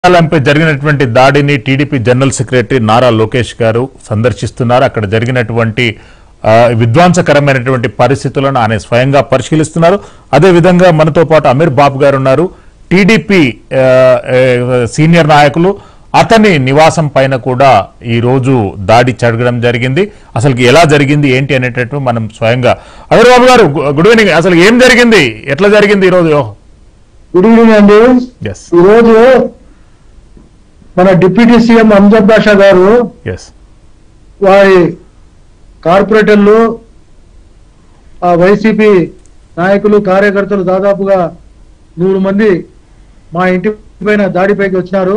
కార్యాలయంపై జరిగినటువంటి దాడిని TDP general secretary Nara Lokesh garu సందర్శిస్తున్నారు అక్కడ జరిగినటువంటి ఆ, విధ్వంసకరమైనటువంటి పరిస్థితులను ఆయన స్వయంగా పరిశీలిస్తున్నారు అదేవిధంగా మనతో పాటు అమీర్ బాబు గారు ఉన్నారు టీడీపీ ఆ, ఆ, సీనియర్ నాయకులు అతని నివాసం పైన కూడా ఈ రోజు దాడి జరగడం జరిగింది అసలు ఎలా జరిగింది ఏంటి అనేటట్టు మనం స్వయంగా అమీర్ బాబు గారు గు- గుడ్ ఈవినింగ్ అసలు ఏం జరిగింది ఎట్లా జరిగింది ఈ రోజు గుడ్ ఈవినింగ్ అండి ఎస్ ఈరోజు మన డిప్యూటీ సీఎం అంజద్ బాషా గారు ఎస్ వారి కార్పొరేటర్లు ఆ వైసీపీ నాయకులు కార్యకర్తలు దాదాపుగా నూరు మంది మా ఇంటి పైన దాడిపైకి వచ్చినారు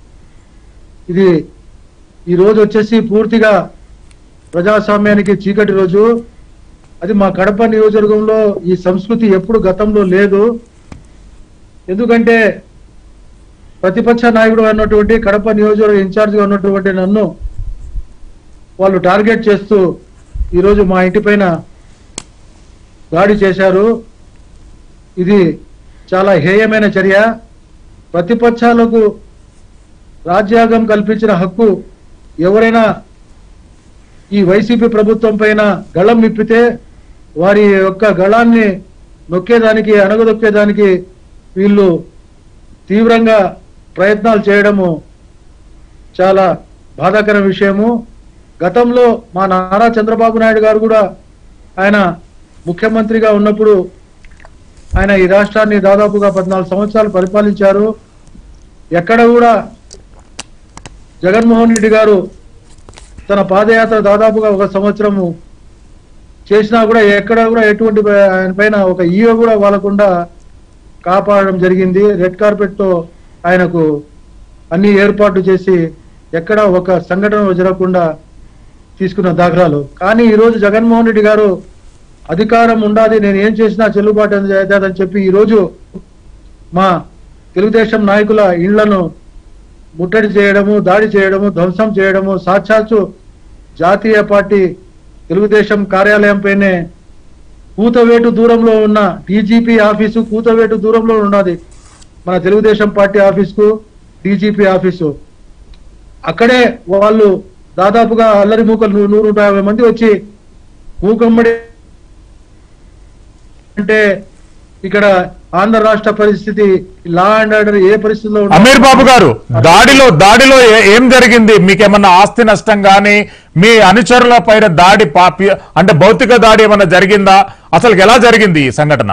ఇది ఈ రోజు వచ్చేసి పూర్తిగా ప్రజాస్వామ్యానికి చీకటి రోజు అది మా కడప నియోజకవర్గంలో ఈ సంస్కృతి ఎప్పుడు గతంలో లేదు ఎందుకంటే ప్రతిపక్ష నాయకుడు అన్నటువంటి కడప నియోజకవర్గ ఇన్ఛార్జిగా ఉన్నటువంటి నన్ను వాళ్ళు టార్గెట్ చేస్తూ ఈరోజు మా ఇంటి పైన దాడి చేశారు ఇది చాలా హేయమైన చర్య ప్రతిపక్షాలకు రాజ్యాంగం కల్పించిన హక్కు ఎవరైనా ఈ వైసీపీ ప్రభుత్వం పైన గళం విప్పితే వారి యొక్క గళాన్ని నొక్కేదానికి అణగదొక్కేదానికి వీళ్ళు తీవ్రంగా ప్రయత్నాలు చేయడము చాలా బాధాకర విషయము గతంలో మా నారా చంద్రబాబు నాయుడు గారు కూడా ఆయన ముఖ్యమంత్రిగా ఉన్నప్పుడు ఆయన ఈ రాష్ట్రాన్ని దాదాపుగా పద్నాలుగు సంవత్సరాలు పరిపాలించారు ఎక్కడ కూడా జగన్మోహన్ రెడ్డి గారు తన పాదయాత్ర దాదాపుగా ఒక సంవత్సరము చేసినా కూడా ఎక్కడ కూడా ఎటువంటి ఆయన పైన ఒక ఈవ కూడా వాలకుండా కాపాడడం జరిగింది రెడ్ కార్పెట్ తో ఆయనకు అన్ని ఏర్పాట్లు చేసి ఎక్కడ ఒక సంఘటన జరగకుండా తీసుకున్న దాఖలాలు కానీ ఈ రోజు జగన్మోహన్ రెడ్డి గారు అధికారం ఉండాలి నేను ఏం చేసినా చెల్లుబాటు అవుతుందని చెప్పి ఈ రోజు మా తెలుగుదేశం నాయకుల ఇళ్లను ముట్టడి చేయడము దాడి చేయడము ధ్వంసం చేయడము సాక్షాత్తు జాతీయ పార్టీ తెలుగుదేశం కార్యాలయంపైనే కూతవేటు దూరంలో ఉన్న డీజీపీ ఆఫీసు కూతవేటు దూరంలో ఉన్నది మన తెలుగుదేశం పార్టీ ఆఫీస్కు డీజీపీ ఆఫీసు అక్కడే వాళ్ళు దాదాపుగా అల్లరి మూకలు నూ- నూరు నూట యాభై మంది వచ్చి మూకమ్మడి అంటే ఇక్కడ ఆంధ్ర రాష్ట్ర పరిస్థితి లా అండ్ ఆర్డర్ ఏ పరిస్థితిలో ఉందో- అమీర్ బాబు గారు దాడిలో దాడిలో ఏ- ఏం జరిగింది మీకేమన్నా ఆస్తి నష్టం గాని మీ అనుచరుల పైన దాడి పాపి అంటే భౌతిక దాడి ఏమన్నా జరిగిందా అసలు ఎలా జరిగింది ఈ సంఘటన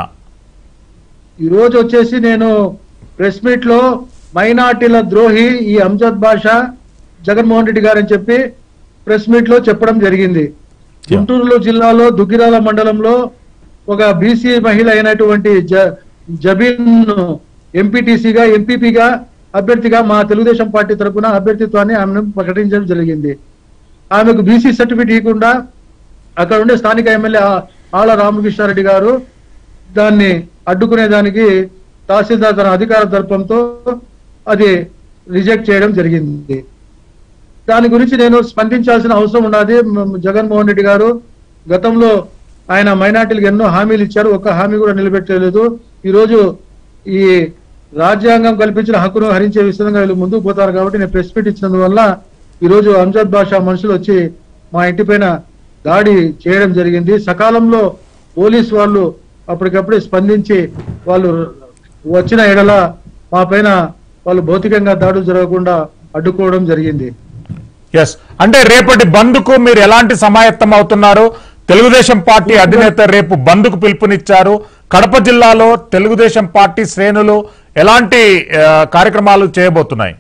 ఈ రోజు వచ్చేసి నేను ప్రెస్ మీట్ లో మైనార్టీల ద్రోహి ఈ అంజద్ బాషా జగన్మోహన్ రెడ్డి గారు అని చెప్పి ప్రెస్ మీట్ లో చెప్పడం జరిగింది గుంటూరులో జిల్లాలో దుగ్గిరాల మండలంలో ఒక బీసీ మహిళ అయినటువంటి జ జబీన్ ఎంపీటీసీగా ఎంపీపీగా అభ్యర్థిగా మా తెలుగుదేశం పార్టీ తరపున అభ్యర్థిత్వాన్ని ఆమెను ప్రకటించడం జరిగింది ఆమెకు బీసీ సర్టిఫికేట్ ఇవ్వకుండా అక్కడ ఉండే స్థానిక ఎమ్మెల్యే ఆ- ఆళ్ల రామకృష్ణారెడ్డి గారు దాన్ని అడ్డుకునేదానికి తహసీల్దార్ తన అధికార దర్పంతో అది రిజెక్ట్ చేయడం జరిగింది దాని గురించి నేను స్పందించాల్సిన అవసరం ఉన్నది మ- జగన్మోహన్ రెడ్డి గారు గతంలో ఆయన మైనార్టీలకు ఎన్నో హామీలు ఇచ్చారు ఒక్క హామీ కూడా నిలబెట్టలేదు ఈ రోజు ఈ రాజ్యాంగం కల్పించిన హక్కును హరించే విధంగా వీళ్ళు ముందుకు పోతారు కాబట్టి నేను ప్రెస్ మీట్ ఇచ్చినందువల్ల ఈ రోజు అంజద్ బాషా మనుషులు వచ్చి మా ఇంటి పైన దాడి చేయడం జరిగింది సకాలంలో పోలీస్ వాళ్ళు అప్పటికప్పుడే స్పందించి వాళ్ళు వచ్చిన ఎడల మా పైన వాళ్ళు భౌతికంగా దాడులు జరగకుండా అడ్డుకోవడం జరిగింది ఎస్ అంటే రేపటి బంద్కు మీరు ఎలాంటి సమాయత్తం అవుతున్నారు తెలుగుదేశం పార్టీ అధినేత రేపు బంద్కు పిలుపునిచ్చారు కడప జిల్లాలో తెలుగుదేశం పార్టీ శ్రేణులు ఎలాంటి ఆ, కార్యక్రమాలు చేయబోతున్నాయి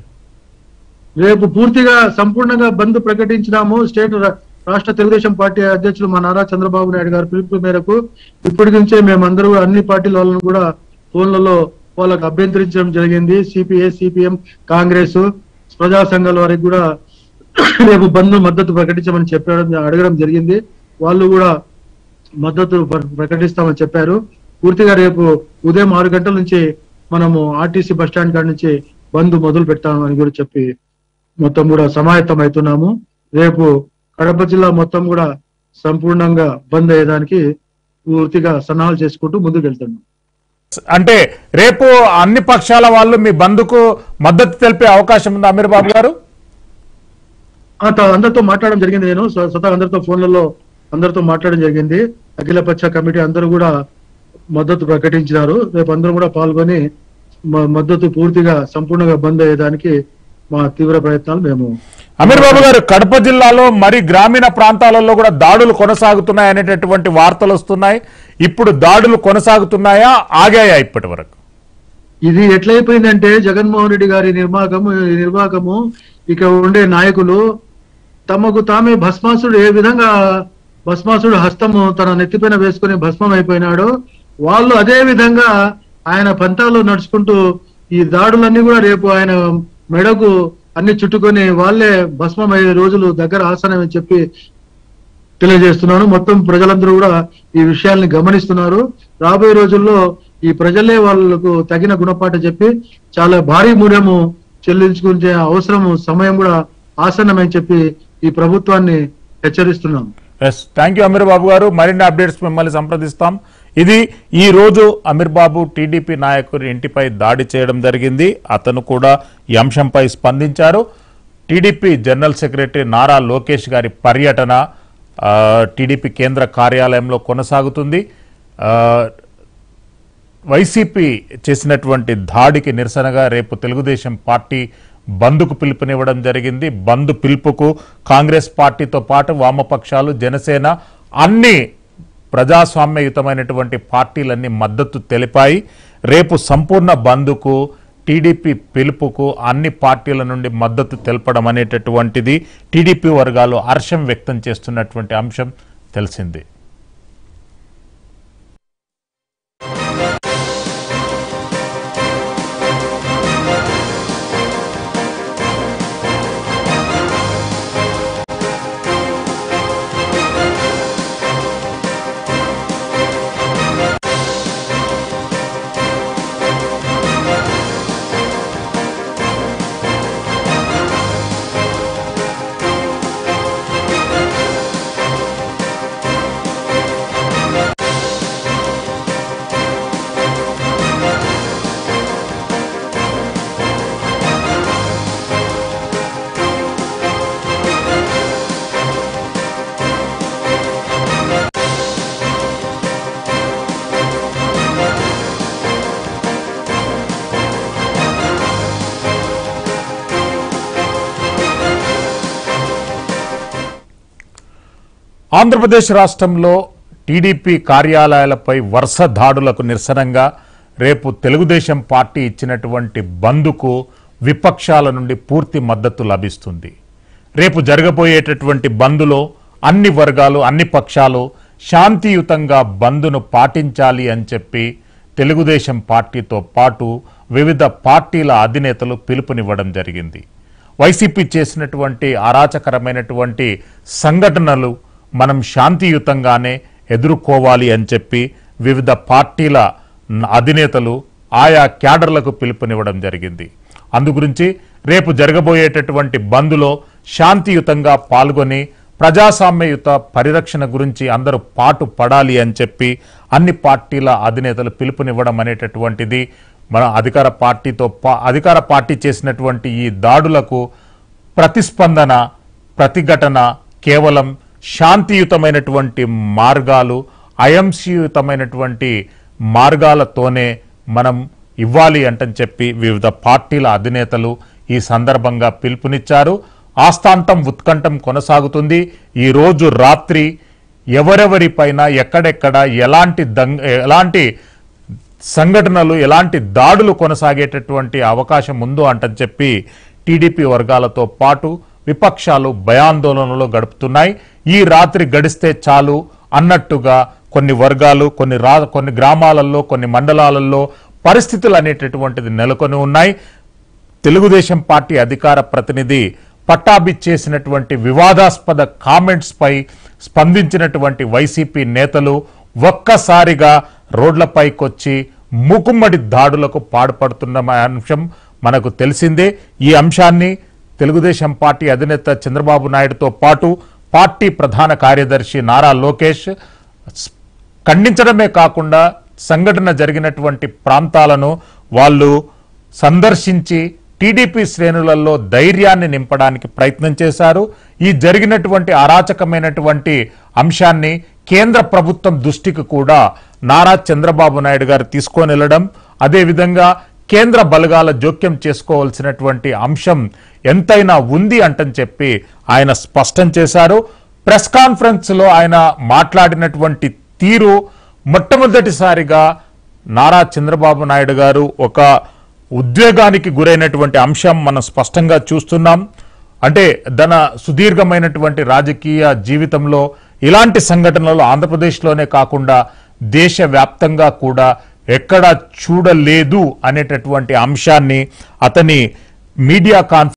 రేపు పూర్తిగా సంపూర్ణంగా బంద్ ప్రకటించినాము స్టేట్ రా- రాష్ట్ర తెలుగుదేశం పార్టీ అధ్యక్షులు మా నారా చంద్రబాబు నాయుడు గారి పిలుపు మేరకు ఇప్పటి నుంచే మేమందరూ అన్ని పార్టీల వాళ్ళను కూడా ఫోన్లలో వాళ్ళకు అభ్యంతరించడం జరిగింది సిపిఐ సిపిఎం కాంగ్రెస్ ప్రజా సంఘాల వారికి కూడా రేపు బంద్ మద్దతు ప్రకటించమని చెప్పడం అడగడం జరిగింది వాళ్ళు కూడా మద్దతు ప్ర- ప్రకటిస్తామని చెప్పారు పూర్తిగా రేపు ఉదయం ఆరు గంటల నుంచి మనము ఆర్టీసీ బస్ స్టాండ్ కాడ నుంచి బంద్ మొదలు పెడతామని కూడా చెప్పి మొత్తం కూడా సమాయత్తం అవుతున్నాము రేపు కడప జిల్లా మొత్తం కూడా సంపూర్ణంగా బంద్ అయ్యేదానికి పూర్తిగా సన్నాహాలు చేసుకుంటూ ముందుకు వెళ్తున్నాం అంటే రేపు అన్ని పక్షాల వాళ్ళు మీ బంధుకు మద్దతు తెలిపే అవకాశం ఉంది అమీర్ బాబు గారు ఆ, త- అందరితో మాట్లాడడం జరిగింది నేను స్వ- స్వతహా అందరితో ఫోన్లలో అందరితో మాట్లాడడం జరిగింది అఖిలపక్ష కమిటీ అందరూ కూడా మద్దతు ప్రకటించినారు రేపు అందరూ కూడా పాల్గొని మ- మద్దతు పూర్తిగా సంపూర్ణంగా బంద్ అయ్యేదానికి మా తీవ్ర ప్రయత్నాలు మేము అమీర్ బాబు గారు కడప జిల్లాలో మరి గ్రామీణ ప్రాంతాలలో కూడా దాడులు కొనసాగుతున్నాయి అనేటటువంటి వార్తలు వస్తున్నాయి ఇప్పుడు దాడులు కొనసాగుతున్నాయా ఆగాయా ఇప్పటి వరకు ఇది ఎట్లయిపోయిందంటే జగన్మోహన్ రెడ్డి గారి నిర్మాకము ఈ నిర్వాకము ఇక ఉండే నాయకులు తమకు తామే భస్మాసుడు ఏ విధంగా భస్మాసుడు హస్తము తన నెత్తిపైన వేసుకుని భస్మం అయిపోయినాడో వాళ్ళు అదే విధంగా ఆయన పంతాల్లో నడుచుకుంటూ ఈ దాడులన్నీ కూడా రేపు ఆయన మెడకు అన్ని చుట్టుకొని వాళ్ళే భస్మం అయ్యే రోజులు దగ్గర ఆసనమని చెప్పి తెలియజేస్తున్నాను మొత్తం ప్రజలందరూ కూడా ఈ విషయాల్ని గమనిస్తున్నారు రాబోయే రోజుల్లో ఈ ప్రజలే వాళ్ళకు తగిన గుణపాఠ చెప్పి చాలా భారీ మూల్యము చెల్లించుకునే అవసరము సమయం కూడా ఆసన్నమని చెప్పి ఈ ప్రభుత్వాన్ని హెచ్చరిస్తున్నాం yes thank you Ameer Babu garu మరిన్ని అప్డేట్స్ మిమ్మల్ని సంప్రదిస్తాం ఇది ఈ రోజు అమీర్ బాబు టీడీపీ నాయకుడి ఇంటిపై దాడి చేయడం జరిగింది అతను కూడా ఈ అంశంపై స్పందించారు TDP general secretary Nara Lokesh గారి పర్యటన ఆ, టీడీపీ కేంద్ర కార్యాలయంలో కొనసాగుతుంది ఆ, వైసీపీ చేసినటువంటి దాడికి నిరసనగా రేపు తెలుగుదేశం పార్టీ బంద్కు పిలుపునివ్వడం జరిగింది బంద్ పిలుపుకు కాంగ్రెస్ పార్టీతో పాటు వామపక్షాలు జనసేన అన్ని ప్రజాస్వామ్యయుతమైనటువంటి పార్టీలన్నీ మద్దతు తెలిపాయి రేపు సంపూర్ణ బంద్కు టీడీపీ పిలుపుకు అన్ని పార్టీల నుండి మద్దతు తెలపడం అనేటటువంటిది టీడీపీ వర్గాలు హర్షం వ్యక్తం చేస్తున్నటువంటి అంశం తెలిసింది ఆంధ్రప్రదేశ్ రాష్ట్రంలో టీడీపీ కార్యాలయాలపై వరుస దాడులకు నిరసనంగా రేపు తెలుగుదేశం పార్టీ ఇచ్చినటువంటి బంద్కు విపక్షాల నుండి పూర్తి మద్దతు లభిస్తుంది రేపు జరగబోయేటటువంటి బంద్లో అన్ని వర్గాలు అన్ని పక్షాలు శాంతియుతంగా బంద్ను పాటించాలి అని చెప్పి తెలుగుదేశం పార్టీతో పాటు వివిధ పార్టీల అధినేతలు పిలుపునివ్వడం జరిగింది వైసీపీ చేసినటువంటి అరాచకరమైనటువంటి సంఘటనలు మనం శాంతియుతంగానే ఎదుర్కోవాలి అని చెప్పి వివిధ పార్టీల న- అధినేతలు ఆయా క్యాడర్లకు పిలుపునివ్వడం జరిగింది అందుగురించి రేపు జరగబోయేటటువంటి బంద్లో శాంతియుతంగా పాల్గొని ప్రజాస్వామ్యయుత పరిరక్షణ గురించి అందరూ పాటు పడాలి అని చెప్పి అన్ని పార్టీల అధినేతలు పిలుపునివ్వడం అనేటటువంటిది మన అధికార పార్టీతో పా- అధికార పార్టీ చేసినటువంటి ఈ దాడులకు ప్రతిస్పందన ప్రతిఘటన కేవలం శాంతియుతమైనటువంటి మార్గాలు అయంశీయుతమైనటువంటి మార్గాలతోనే మనం ఇవ్వాలి అంటని చెప్పి వివిధ పార్టీల అధినేతలు ఈ సందర్భంగా పిలుపునిచ్చారు ఆస్తాంతం ఉత్కంఠం కొనసాగుతుంది ఈ రోజు రాత్రి ఎవరెవరిపైన ఎక్కడెక్కడ ఎలాంటి దంగ ఎలాంటి సంఘటనలు ఎలాంటి దాడులు కొనసాగేటటువంటి అవకాశం ఉందో అంటని చెప్పి టీడీపీ వర్గాలతో పాటు విపక్షాలు భయాందోళనలో గడుపుతున్నాయి ఈ రాత్రి గడిస్తే చాలు అన్నట్టుగా కొన్ని వర్గాలు కొన్ని రా కొన్ని గ్రామాలలో కొన్ని మండలాలలో పరిస్థితులు అనేటటువంటిది నెలకొని ఉన్నాయి తెలుగుదేశం పార్టీ అధికార ప్రతినిధి పట్టాభి చేసినటువంటి వివాదాస్పద కామెంట్స్ పై స్పందించినటువంటి వైసీపీ నేతలు ఒక్కసారిగా రోడ్లపైకొచ్చి మూకుమ్మడి దాడులకు పాడుపడుతున్న అంశం మనకు తెలిసిందే ఈ అంశాన్ని తెలుగుదేశం పార్టీ అధినేత చంద్రబాబు నాయుడుతో పాటు పార్టీ ప్రధాన కార్యదర్శి నారా లోకేష్ ఖండించడమే కాకుండా సంఘటన జరిగినటువంటి ప్రాంతాలను వాళ్ళు సందర్శించి టీడీపీ శ్రేణులలో ధైర్యాన్ని నింపడానికి ప్రయత్నం చేశారు ఈ జరిగినటువంటి అరాచకమైనటువంటి అంశాన్ని కేంద్ర ప్రభుత్వం దృష్టికి కూడా నారా చంద్రబాబు నాయుడు గారు తీసుకొని వెళ్ళడం అదేవిధంగా కేంద్ర బలగాల జోక్యం చేసుకోవాల్సినటువంటి అంశం ఎంతైనా ఉంది అంటని చెప్పి ఆయన స్పష్టం చేశారు ప్రెస్ కాన్ఫరెన్స్ లో ఆయన మాట్లాడినటువంటి తీరు మొట్టమొదటిసారిగా నారా చంద్రబాబు నాయుడు గారు ఒక ఉద్వేగానికి గురైనటువంటి అంశం మనం స్పష్టంగా చూస్తున్నాం అంటే తన సుదీర్ఘమైనటువంటి రాజకీయ జీవితంలో ఇలాంటి సంఘటనలు ఆంధ్రప్రదేశ్లోనే కాకుండా దేశవ్యాప్తంగా కూడా ఎక్కడా చూడలేదు అనేటటువంటి అంశాన్ని అతని మీడియా కాన్ఫరెన్స్